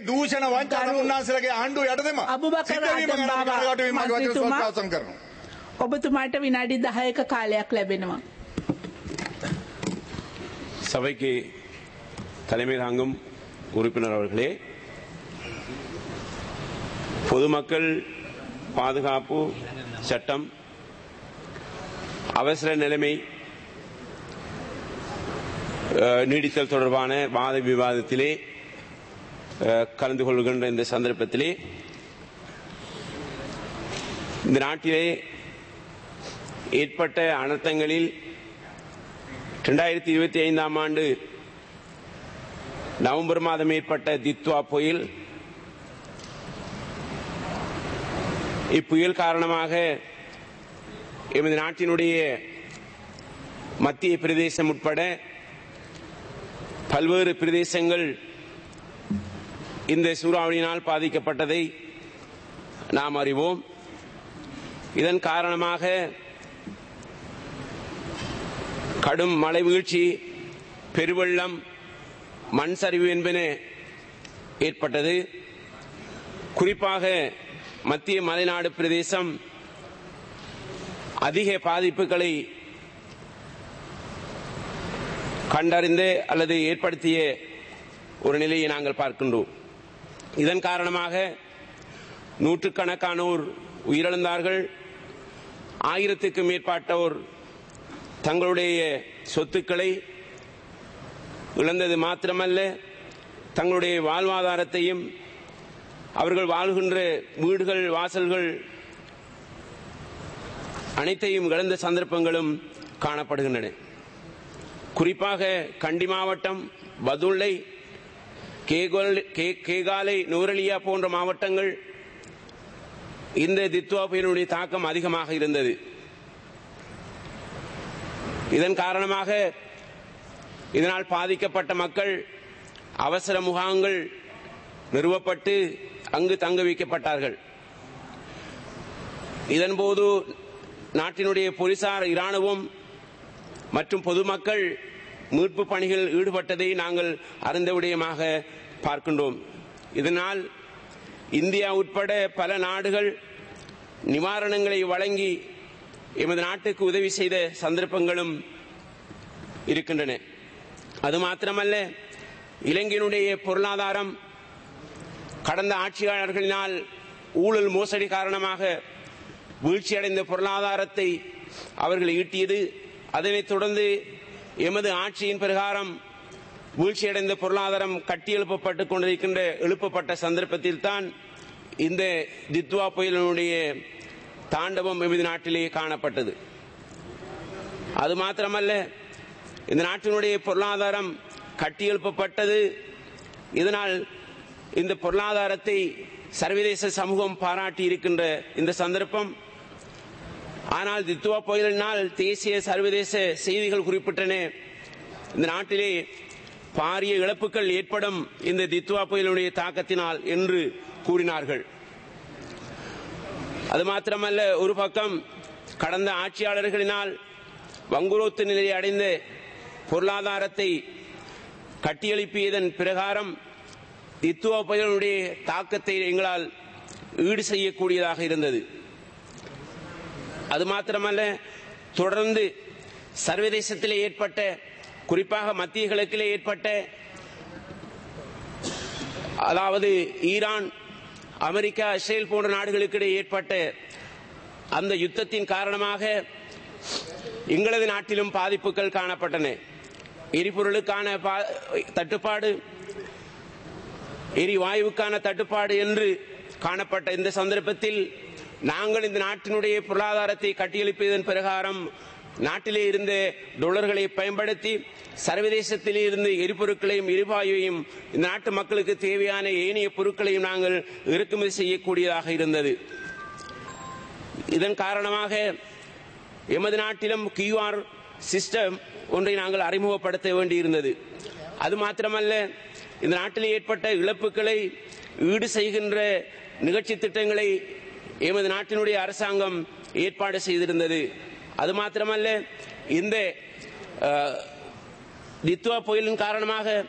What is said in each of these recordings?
දූෂණ වංචා ගරු- උන්වහන්සේලාගේ ආණ්ඩුව යටතේම අබුබකර් සිද්ධ වීම ගැන ආදම් කනගාටු වීම මගේ වචන මන්ත්‍රීතුමා. ස්පර්ශ කරනවා. ඔබතුමාට විනාඩි 10ක කාලයක් ලැබෙනවා. சபைக்கு தலைமை தாங்கும் உறுப்பினர் அவர்களே பொதுமக்கள் பாதுகாப்பு சட்டம் அவசர நிலைமை அஹ், நீடித்தல் தொடர்பான வாத விவாதத்திலே அஹ், கலந்து கொள்கின்ற இந்த சந்தர்ப்பத்திலே இந்த நாட்டிலே ஏற்பட்ட அனர்த்தங்களில் இரண்டாயிரத்தி இருபத்தி ஐந்தாம் ஆண்டு நவம்பர் மாதம் ஏற்பட்ட தித்வா புயல் இப்புயல் காரணமாக எமது நாட்டினுடைய மத்திய பிரதேசம் உட்பட பல்வேறு பிரதேசங்கள் இந்த சூறாவளியினால் பாதிக்கப்பட்டதை நாம் அறிவோம் இதன் காரணமாக கடும் மழை வீழ்ச்சி பெருவெள்ளம் மண் சரிவு என்பன ஏற்பட்டது குறிப்பாக மத்திய மலைநாடு பிரதேசம் அதிக பாதிப்புகளை கண்டறிந்து அல்லது ஏற்படுத்திய ஒரு நிலையை நாங்கள் பார்க்கின்றோம் இதன் காரணமாக நூற்றுக்கணக்கானோர் உயிரிழந்தார்கள் ஆயிரத்துக்கும் மேற்பட்டோர் தங்களுடைய சொத்துக்களை இழந்தது மாத்திரமல்ல தங்களுடைய வாழ்வாதாரத்தையும் அவர்கள் வாழ்கின்ற வீடுகள் வாசல்கள் அனைத்தையும் இழந்த சந்தர்ப்பங்களும் காணப்படுகின்றன குறிப்பாக கண்டி மாவட்டம் பதுளை கேகோல்- கே- கேகாலை நூரலியா போன்ற மாவட்டங்கள் இந்த தித்வா புயலினுடைய தாக்கம் அதிகமாக இருந்தது இதன் காரணமாக இதனால் பாதிக்கப்பட்ட மக்கள் அவசர முகாம்கள் நிறுவப்பட்டு அங்கு தங்க வைக்கப்பட்டார்கள் இதன்போது நாட்டினுடைய போலீசார் இராணுவம் மற்றும் பொதுமக்கள் மீட்பு பணிகளில் ஈடுபட்டதை நாங்கள் அறிந்த விடயமாக பார்க்கின்றோம் இதனால் இந்தியா உட்பட பல நாடுகள் நிவாரணங்களை வழங்கி எமது நாட்டுக்கு உதவி செய்த சந்தர்ப்பங்களும் இருக்கின்றன அது மாத்திரமல்ல இலங்கையினுடைய பொருளாதாரம் கடந்த ஆட்சியாளர்களினால் ஊழல் மோசடி காரணமாக வீழ்ச்சியடைந்த பொருளாதாரத்தை அவர்கள் ஈட்டியது அதனைத் தொடர்ந்து எமது ஆட்சியின் பிரகாரம் வீழ்ச்சியடைந்த பொருளாதாரம் கட்டியெழுப்பப்பட்டுக் கொண்டிருக்கின்ற எழுப்பப்பட்ட சந்தர்ப்பத்தில் தான் இந்த தித்வா புயலினுடைய தாண்டவம் எமது நாட்டிலே காணப்பட்டது அது மாத்திரமல்ல இந்த நாட்டினுடைய பொருளாதாரம் கட்டியெழுப்பப்பட்டது இதனால் இந்த பொருளாதாரத்தை சர்வதேச சமூகம் பாராட்டி இருக்கின்ற இந்த சந்தர்ப்பம் ஆனால் தித்துவா புயலினால் தேசிய சர்வதேச செய்திகள் குறிப்பிட்டன இந்த நாட்டிலே பாரிய இழப்புகள் ஏற்படும் இந்த தித்துவா புயலுடைய தாக்கத்தினால் என்று கூறினார்கள் அது மாத்திரமல்ல ஒரு பக்கம் கடந்த ஆட்சியாளர்களினால் வங்குரோத்து நிலையை அடைந்த பொருளாதாரத்தை கட்டியெழுப்பியதன் பிரகாரம் தித்துவா புயலுடைய தாக்கத்தை எங்களால் ஈடு செய்யக்கூடியதாக இருந்தது அது மாத்திரமல்ல தொடர்ந்து சர்வதேசத்திலே ஏற்பட்ட குறிப்பாக மத்திய கிழக்கிலே ஏற்பட்ட அதாவது ஈரான் அமெரிக்கா இஸ்ரேல் போன்ற நாடுகளுக்கிடையே ஏற்பட்ட அந்த யுத்தத்தின் காரணமாக எங்களது நாட்டிலும் பாதிப்புகள் காணப்பட்டன எரிபொருளுக்கான பா- தட்டுப்பாடு எரிவாயுவுக்கான தட்டுப்பாடு என்று காணப்பட்ட இந்த சந்தர்ப்பத்தில் நாங்கள் இந்த நாட்டினுடைய பொருளாதாரத்தை கட்டியெழுப்பியதன் பிரகாரம் நாட்டிலே இருந்த டொலர்களை பயன்படுத்தி சர்வதேசத்திலே இருந்து எரிபொருட்களையும் எரிவாயுவையும் இந்த நாட்டு மக்களுக்கு தேவையான ஏனைய பொருட்களையும் நாங்கள் இறக்குமதி செய்யக்கூடியதாக இருந்தது இதன் காரணமாக எமது நாட்டிலும் கியூஆர் சிஸ்டம் ஒன்றை நாங்கள் அறிமுகப்படுத்த வேண்டியிருந்தது அது மாத்திரமல்ல இந்த நாட்டில் ஏற்பட்ட இழப்புகளை ஈடு செய்கின்ற நிகழ்ச்சி திட்டங்களை எமது நாட்டினுடைய அரசாங்கம் ஏற்பாடு செய்திருந்தது அது மாத்திரமல்ல இந்த அஹ், தித்வா புயலின் காரணமாக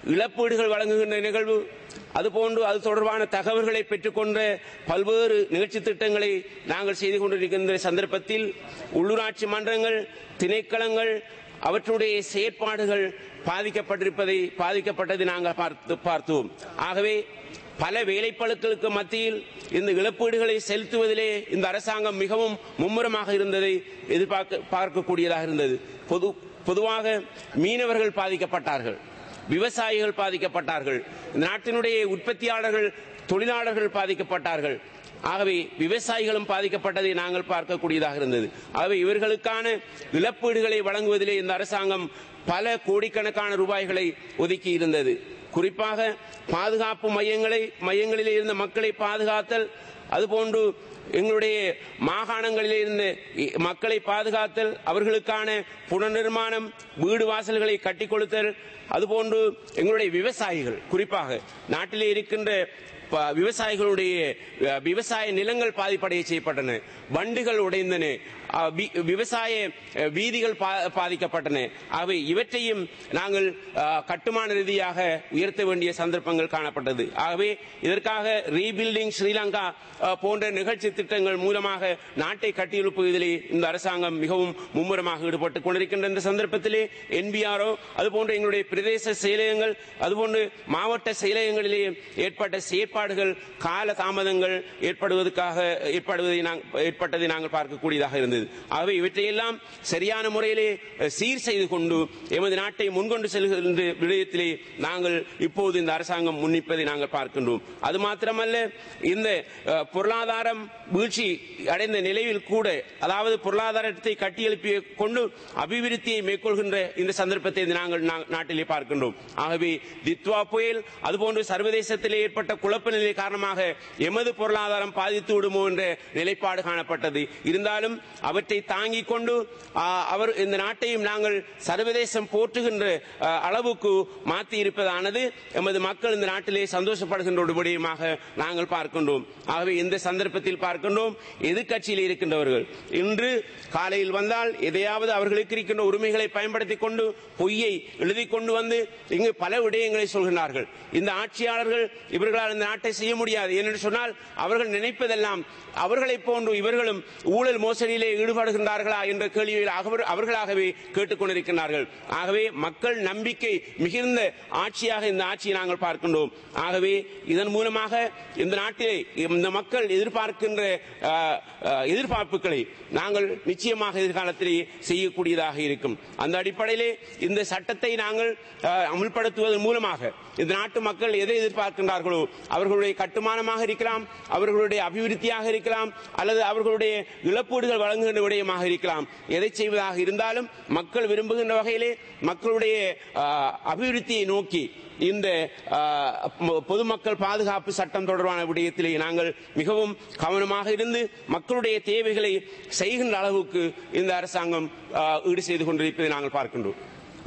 இழப்பீடுகள் வழங்குகின்ற நிகழ்வு அதுபோன்று அது தொடர்பான தகவல்களை பெற்றுக்கொண்ட பல்வேறு நிகழ்ச்சி திட்டங்களை நாங்கள் செய்து கொண்டிருக்கின்ற சந்தர்ப்பத்தில் உள்ளூராட்சி மன்றங்கள் திணைக்களங்கள் அவற்றுடைய செயற்பாடுகள் பாதிக்கப்பட்டிருப்பதை பாதிக்கப்பட்டதை நாங்கள் பார்த்து பார்த்தோம் ஆகவே பல வேலைப்பளுக்களுக்கு மத்தியில் இந்த இழப்பீடுகளை செலுத்துவதிலே இந்த அரசாங்கம் மிகவும் மும்முரமாக இருந்ததை எதிர்பார்க்க பார்க்கக்கூடியதாக இருந்தது பொது பொதுவாக மீனவர்கள் பாதிக்கப்பட்டார்கள் விவசாயிகள் பாதிக்கப்பட்டார்கள் இந்த நாட்டினுடைய உற்பத்தியாளர்கள் தொழிலாளர்கள் பாதிக்கப்பட்டார்கள் ஆகவே விவசாயிகளும் பாதிக்கப்பட்டதை நாங்கள் பார்க்கக்கூடியதாக இருந்தது ஆகவே இவர்களுக்கான இழப்பீடுகளை வழங்குவதிலே இந்த அரசாங்கம் பல கோடிக்கணக்கான ரூபாய்களை ஒதுக்கி இருந்தது குறிப்பாக பாதுகாப்பு மையங்களை மையங்களிலே இருந்த மக்களை பாதுகாத்தல் அதுபோன்று எங்களுடைய மாகாணங்களிலே இருந்த மக்களை பாதுகாத்தல் அவர்களுக்கான புனர்நிர்மாணம் வீடு வாசல்களை கட்டிக் கொடுத்தல் அதுபோன்று எங்களுடைய விவசாயிகள் குறிப்பாக நாட்டிலே இருக்கின்ற ப- விவசாயிகளுடைய அஹ், விவசாய நிலங்கள் பாதிப்படைய செய்யப்பட்டன வண்டுகள் உடைந்தன அஹ், வி- விவசாய அஹ், வீதிகள் பா- பாதிக்கப்பட்டன ஆகவே இவற்றையும் நாங்கள் அஹ், கட்டுமான ரீதியாக உயர்த்த வேண்டிய சந்தர்ப்பங்கள் காணப்பட்டது ஆகவே இதற்காக ரீபில்டிங் ஸ்ரீலங்கா அஹ், போன்ற நிகழ்ச்சி திட்டங்கள் மூலமாக நாட்டை கட்டியெழுப்புவதிலே இந்த அரசாங்கம் மிகவும் மும்முரமாக ஈடுபட்டுக் கொண்டிருக்கின்ற இந்த சந்தர்ப்பத்திலே என்பிஆர்ஓ அதுபோன்ற எங்களுடைய பிரதேச செயலகங்கள் அதுபோன்று மாவட்ட செயலகங்களிலே ஏற்பட்ட செயற்பாடுகள் கால தாமதங்கள் ஏற்படுவதற்காக ஏற்படுவதை நாங்கள் ஏற்பட்டதை நாங்கள் பார்க்கக்கூடியதாக இருந்தது ஆகவே இவற்றையெல்லாம் சரியான முறையிலே அஹ், சீர் செய்து கொண்டு எமது நாட்டை முன்கொண்டு செல்கின்ற விடயத்திலே நாங்கள் இப்போது இந்த அரசாங்கம் முன்னிப்பதை நாங்கள் பார்க்கின்றோம் அது மாத்திரமல்ல இந்த அஹ், பொருளாதாரம் வீழ்ச்சி அடைந்த நிலையில் கூட அதாவது பொருளாதாரத்தை கட்டியெழுப்பிய கொண்டு அபிவிருத்தியை மேற்கொள்கின்ற இந்த சந்தர்ப்பத்தை இந்த நாங்கள் நா- நாட்டிலே பார்க்கின்றோம் ஆகவே தித்வா புயல் அதுபோன்று சர்வதேசத்திலே ஏற்பட்ட குழப்ப நிலை காரணமாக எமது பொருளாதாரம் பாதித்து விடுமோ என்ற நிலைப்பாடு காணப்பட்டது இருந்தாலும் அவற்றை தாங்கிக் கொண்டு ஆ, அவர் இந்த நாட்டையும் நாங்கள் சர்வதேசம் போற்றுகின்ற ஆ, அளவுக்கு மாற்றி இருப்பதானது எமது மக்கள் இந்த நாட்டிலே சந்தோஷப்படுகின்ற ஒரு விடயமாக நாங்கள் பார்க்கின்றோம் ஆகவே இந்த சந்தர்ப்பத்தில் பார்க்கின்றோம் எதிர்க்கட்சியில் இருக்கின்றவர்கள் இன்று காலையில் வந்தால் எதையாவது அவர்களுக்கு இருக்கின்ற உரிமைகளை பயன்படுத்திக் கொண்டு பொய்யை எழுதி கொண்டு வந்து இங்கு பல விடயங்களை சொல்கிறார்கள் இந்த ஆட்சியாளர்கள் இவர்களால் இந்த நாட்டை செய்ய முடியாது ஏனென்று சொன்னால் அவர்கள் நினைப்பதெல்லாம் அவர்களைப் போன்று இவர்களும் ஊழல் மோசடியிலே ஈடுபடுகின்றார்களா என்ற கேள்வியில் அவர்- அவர்களாகவே கேட்டுக்கொண்டிருக்கிறார்கள் ஆகவே மக்கள் நம்பிக்கை மிகுந்த ஆட்சியாக இந்த ஆட்சியை நாங்கள் பார்க்கின்றோம் ஆகவே இதன் மூலமாக இந்த நாட்டிலே இந்த மக்கள் எதிர்பார்க்கின்ற அஹ், அஹ், எதிர்பார்ப்புகளை நாங்கள் நிச்சயமாக எதிர்காலத்திலே செய்யக்கூடியதாக இருக்கும் அந்த அடிப்படையிலே இந்த சட்டத்தை நாங்கள் அஹ், அமுல்படுத்துவதன் மூலமாக இந்த நாட்டு மக்கள் எதை எதிர்பார்க்கின்றார்களோ அவர்களுடைய கட்டுமானமாக இருக்கலாம் அவர்களுடைய அபிவிருத்தியாக இருக்கலாம் அல்லது அவர்களுடைய இழப்பீடுகள் வழங்குகின்ற விடயமாக இருக்கலாம் எதை செய்வதாக இருந்தாலும் மக்கள் விரும்புகின்ற வகையிலே மக்களுடைய அஹ், அபிவிருத்தியை நோக்கி இந்த அஹ், பொ- பொதுமக்கள் பாதுகாப்பு சட்டம் தொடர்பான விடயத்திலே நாங்கள் மிகவும் கவனமாக இருந்து மக்களுடைய தேவைகளை செய்கின்ற அளவுக்கு இந்த அரசாங்கம் அஹ், ஈடு செய்து கொண்டிருப்பதை நாங்கள் பார்க்கின்றோம்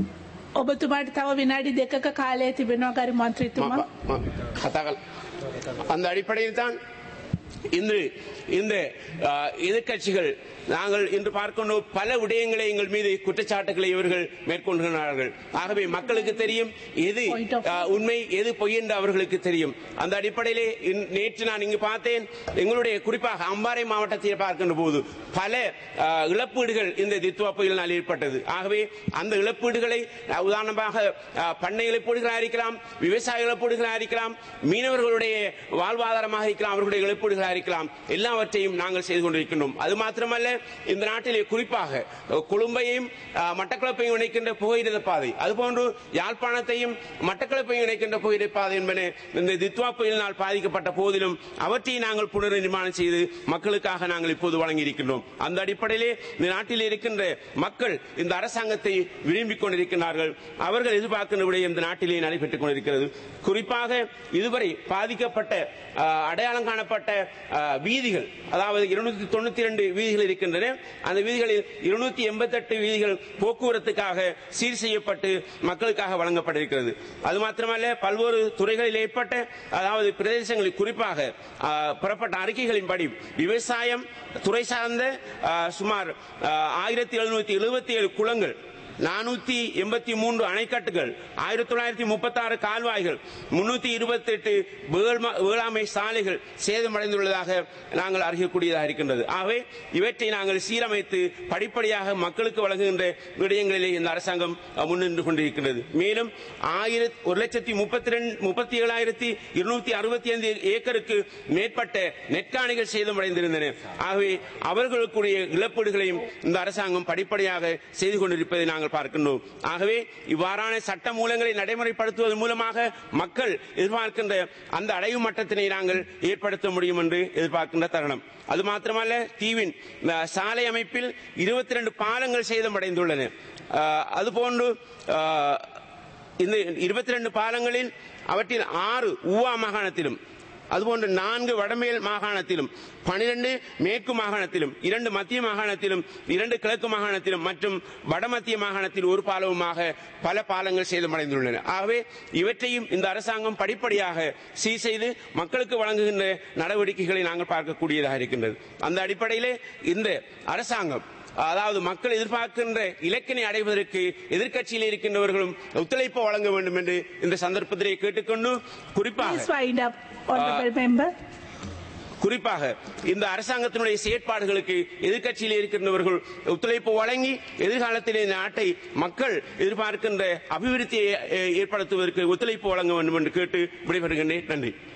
ඔබතුමාට තව විනාඩි දෙකක කාලය තිබෙනවා ගරු මන්ත්‍රීතුමා. ம- ம- கதாக்கள். அந்த அடிப்படையில் தான் இன்று இந்த அஹ், எதிர்க்கட்சிகள் நாங்கள் இன்று பார்க்கின்றோம் பல விடயங்களை எங்கள் மீது குற்றச்சாட்டுகளை இவர்கள் மேற்கொள்கிறார்கள் ஆகவே மக்களுக்கு தெரியும் எது Point of- அஹ், உண்மை எது பொய் என்று அவர்களுக்கு தெரியும் அந்த அடிப்படையிலே இன்- நேற்று நான் இங்கு பார்த்தேன் எங்களுடைய குறிப்பாக அம்பாறை மாவட்டத்தில் பார்க்கின்ற போது பல அஹ், இழப்பீடுகள் இந்த தித்துவா புயலினால் ஏற்பட்டது ஆகவே அந்த இழப்பீடுகளை அஹ், உதாரணமாக அஹ், பண்ணை இழப்பீடுகளாக இருக்கலாம் விவசாய இழப்பீடுகளாக இருக்கலாம் மீனவர்களுடைய வாழ்வாதாரமாக இருக்கலாம் அவர்களுடைய இழப்பீடுகளாக இருக்கலாம் எல்லாவற்றையும் நாங்கள் செய்து கொண்டிருக்கின்றோம் அது மாத்திரமல்ல இந்த நாட்டிலே குறிப்பாக அஹ், கொழும்பையும் அஹ், மட்டக்களப்பையும் இணைக்கின்ற புகையிரத பாதை அதுபோன்று யாழ்ப்பாணத்தையும் மட்டக்களப்பையும் இணைக்கின்ற புகையிரத பாதை என்பன இந்த தித்வா புயலினால் பாதிக்கப்பட்ட போதிலும் அவற்றை நாங்கள் புனர்நிர்மாணம் செய்து மக்களுக்காக நாங்கள் இப்போது வழங்கியிருக்கின்றோம் அந்த அடிப்படையிலே இந்த நாட்டில் இருக்கின்ற மக்கள் இந்த அரசாங்கத்தை விரும்பிக் கொண்டிருக்கிறார்கள் அவர்கள் எதிர்பார்க்கின்ற விடயம் இந்த நாட்டிலே நடைபெற்றுக் கொண்டிருக்கிறது குறிப்பாக இதுவரை பாதிக்கப்பட்ட அஹ், அடையாளம் காணப்பட்ட அஹ், வீதிகள் அதாவது இருநூத்தி தொண்ணூத்தி இரண்டு வீதிகள் இருக்கின்றன அந்த வீதிகளில் இருநூத்தி எண்பத்தெட்டு வீதிகள் போக்குவரத்துக்காக சீர் செய்யப்பட்டு மக்களுக்காக வழங்கப்பட்டிருக்கிறது அது மாத்திரமல்ல பல்வேறு துறைகளில் ஏற்பட்ட அதாவது பிரதேசங்களில் குறிப்பாக அஹ், பெறப்பட்ட அறிக்கைகளின்படி விவசாயம் துறை சார்ந்த அஹ், சுமார் ஆயிரத்தி எழுநூத்தி எழுபத்தி ஏழு குளங்கள் நானூத்தி எண்பத்தி மூன்று அணைக்கட்டுகள் ஆயிரத்தி தொள்ளாயிரத்தி முப்பத்தி ஆறு கால்வாய்கள் முன்னூத்தி இருபத்தி எட்டு வேளாண்மை சாலைகள் சேதமடைந்துள்ளதாக நாங்கள் அறியக்கூடியதாக இருக்கின்றது ஆகவே இவற்றை நாங்கள் சீரமைத்து படிப்படியாக மக்களுக்கு வழங்குகின்ற விடயங்களிலே இந்த அரசாங்கம் முன்னின்று கொண்டிருக்கிறது மேலும் ஆயிரத்தி ஒரு லட்சத்தி முப்பத்தி ரெண்டு முப்பத்தி ஏழாயிரத்தி இருநூத்தி அறுபத்தி ஐந்து ஏக்கருக்கு மேற்பட்ட நெற்காணிகள் சேதமடைந்திருந்தன ஆகவே அவர்களுக்குரிய இழப்பீடுகளையும் இந்த அரசாங்கம் படிப்படியாக செய்து கொண்டிருப்பதை நாங்கள் பார்க்கின்றோம் ஆகவே இவ்வாறான சட்ட மூலங்களை நடைமுறைப்படுத்துவதன் மூலமாக மக்கள் எதிர்பார்க்கின்ற அந்த அடைவு மட்டத்தினை நாங்கள் ஏற்படுத்த முடியும் என்று எதிர்பார்க்கின்ற தருணம் அது மாத்திரமல்ல தீவின் அஹ், சாலை அமைப்பில் இருபத்தி ரெண்டு பாலங்கள் சேதமடைந்துள்ளன அஹ், அதுபோன்று அஹ், இந்த இருபத்தி ரெண்டு பாலங்களில் அவற்றில் ஆறு ஊவா மாகாணத்திலும் அதுபோன்று நான்கு வடமேல் மாகாணத்திலும் பனிரெண்டு மேற்கு மாகாணத்திலும் இரண்டு மத்திய மாகாணத்திலும் இரண்டு கிழக்கு மாகாணத்திலும் மற்றும் வடமத்திய மாகாணத்தில் ஒரு பாலமுமாக பல பாலங்கள் சேதமடைந்துள்ளன ஆகவே இவற்றையும் இந்த அரசாங்கம் படிப்படியாக சீர் செய்து மக்களுக்கு வழங்குகின்ற நடவடிக்கைகளை நாங்கள் பார்க்கக்கூடியதாக இருக்கின்றது அந்த அடிப்படையிலே இந்த அரசாங்கம் அதாவது மக்கள் எதிர்பார்க்கின்ற இலக்கினை அடைவதற்கு எதிர்க்கட்சியில் இருக்கின்றவர்களும் ஒத்துழைப்பு வழங்க வேண்டும் என்று இந்த சந்தர்ப்பத்திலே கேட்டுக்கொண்டு குறிப்பாக Please wind up, honorable member. குறிப்பாக இந்த அரசாங்கத்தினுடைய செயற்பாடுகளுக்கு எதிர்க்கட்சியில் இருக்கின்றவர்கள் ஒத்துழைப்பு வழங்கி எதிர்காலத்தில் இந்த நாட்டை மக்கள் எதிர்பார்க்கின்ற அபிவிருத்தியை அஹ், ஏற்படுத்துவதற்கு ஒத்துழைப்பு வழங்க வேண்டும் என்று கேட்டு விடைபெறுகின்றேன் நன்றி